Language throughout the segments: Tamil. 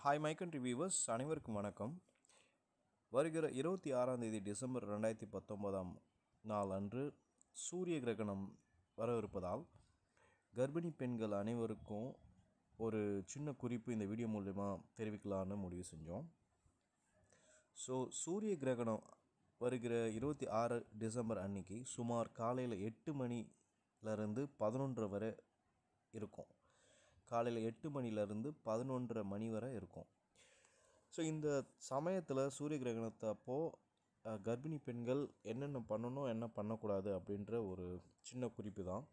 ஹாய் மைக்கன் ரிவியூவர்ஸ் அனைவருக்கும் வணக்கம் வருகிற இருபத்தி ஆறாம் தேதி டிசம்பர் ரெண்டாயிரத்தி பத்தொன்பதாம் நாள் அன்று சூரிய கிரகணம் வரவிருப்பதால் கர்ப்பிணி பெண்கள் அனைவருக்கும் ஒரு சின்ன குறிப்பு இந்த வீடியோ மூலயமா தெரிவிக்கலான்னு முடிவு செஞ்சோம் ஸோ சூரிய கிரகணம் வருகிற இருபத்தி ஆறு டிசம்பர் அன்னைக்கு சுமார் காலையில் எட்டு மணிலேருந்து பதினொன்றரை வரை இருக்கும் காலையில் எட்டு மணிலேருந்து பதினொன்றரை மணி வரை இருக்கும் ஸோ இந்த சமயத்தில் சூரிய கிரகணத்தை அப்போது கர்ப்பிணி பெண்கள் என்னென்ன பண்ணணும் என்ன பண்ணக்கூடாது அப்படின்ற ஒரு சின்ன குறிப்பு தான்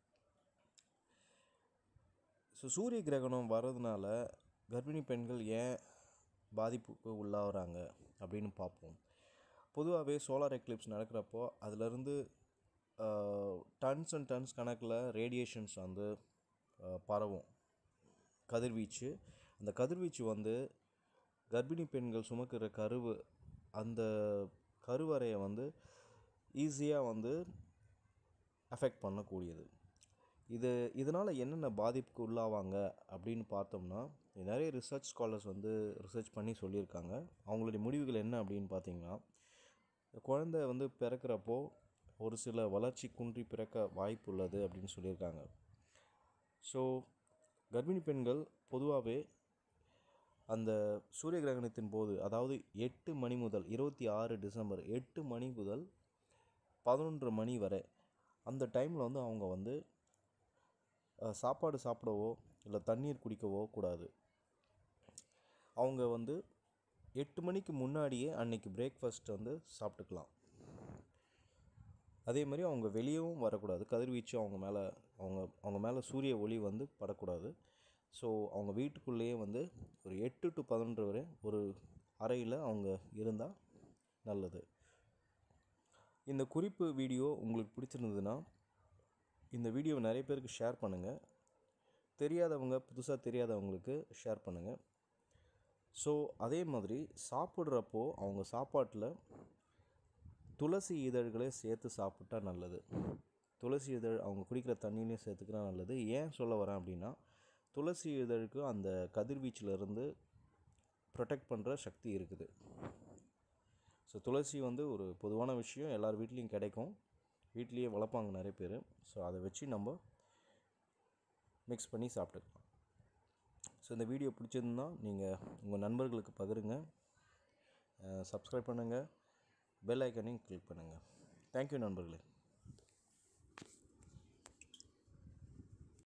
ஸோ சூரிய கிரகணம் வர்றதுனால கர்ப்பிணி பெண்கள் ஏன் பாதிப்புக்கு உள்ளாகிறாங்க அப்படின்னு பார்ப்போம் பொதுவாகவே சோலார் எக்லிப்ஸ் நடக்கிறப்போ அதுலேருந்து டன்ஸ் அண்ட் டன்ஸ் கணக்கில் ரேடியேஷன்ஸ் வந்து அஹ், பரவும் கதிர்வீச்சு அந்த கதிர்வீச்சு வந்து கர்ப்பிணி பெண்கள் சுமக்கிற கருவு அந்த கருவறையை வந்து ஈஸியாக வந்து அஃபெக்ட் பண்ணக்கூடியது இது இதனால் என்னென்ன பாதிப்புக்கு உள்ளாவாங்க அப்படின்னு பார்த்தோம்னா நிறைய ரிசர்ச் ஸ்காலர்ஸ் வந்து ரிசர்ச் பண்ணி சொல்லியிருக்காங்க அவங்களுடைய முடிவுகள் என்ன அப்படின்னு பார்த்தீங்கன்னா குழந்தை வந்து பிறக்கிறப்போ ஒரு சில வளர்ச்சி குன்றி பிறக்க வாய்ப்பு உள்ளது அப்படின்னு சொல்லியிருக்காங்க ஸோ கர்ப்பிணி பெண்கள் பொதுவாகவே அந்த சூரிய கிரகணத்தின் போது அதாவது எட்டு மணி முதல் இருபத்தி ஆறு டிசம்பர் எட்டு மணி முதல் பதினொன்று மணி வரை அந்த டைமில் வந்து அவங்க வந்து அஹ், சாப்பாடு சாப்பிடவோ இல்லை தண்ணீர் குடிக்கவோ கூடாது அவங்க வந்து எட்டு மணிக்கு முன்னாடியே அன்னைக்கு பிரேக்ஃபாஸ்ட் வந்து சாப்பிட்டுக்கலாம் அதே மாதிரி அவங்க வெளியவும் வரக்கூடாது கதிர்வீச்சு அவங்க மேலே அவங்க அவங்க மேலே சூரிய ஒளி வந்து படக்கூடாது ஸோ அவங்க வீட்டுக்குள்ளேயே வந்து ஒரு எட்டு டு பதினொன்று வரை ஒரு அறையில் அவங்க இருந்தால் நல்லது இந்த குறிப்பு வீடியோ உங்களுக்கு பிடிச்சிருந்ததுன்னா இந்த வீடியோவை நிறைய பேருக்கு ஷேர் பண்ணுங்கள் தெரியாதவங்க புதுசாக தெரியாதவங்களுக்கு ஷேர் பண்ணுங்கள் ஸோ அதே மாதிரி சாப்பிட்றப்போ அவங்க சாப்பாட்டில் துளசி இதழ்களே சேர்த்து சாப்பிட்டா நல்லது துளசி இதழ் அவங்க குடிக்கிற தண்ணியிலையும் சேர்த்துக்கினா நல்லது ஏன் சொல்ல வரேன் அப்படின்னா துளசி இதழுக்கு அந்த கதிர்வீச்சிலிருந்து ப்ரொடெக்ட் பண்ணுற சக்தி இருக்குது ஸோ துளசி வந்து ஒரு பொதுவான விஷயம் எல்லார் வீட்லேயும் கிடைக்கும் வீட்லேயே வளர்ப்பாங்க நிறைய பேர் ஸோ அதை வச்சு நம்ம மிக்ஸ் பண்ணி சாப்பிட்டுக்கலாம் ஸோ இந்த வீடியோ பிடிச்சிருந்தா நீங்கள் உங்கள் நண்பர்களுக்கு பகிருங்க சப்ஸ்கிரைப் பண்ணுங்கள் பெல் ஐக்கனையும் கிளிக் பண்ணுங்கள் தேங்க்யூ நண்பர்களே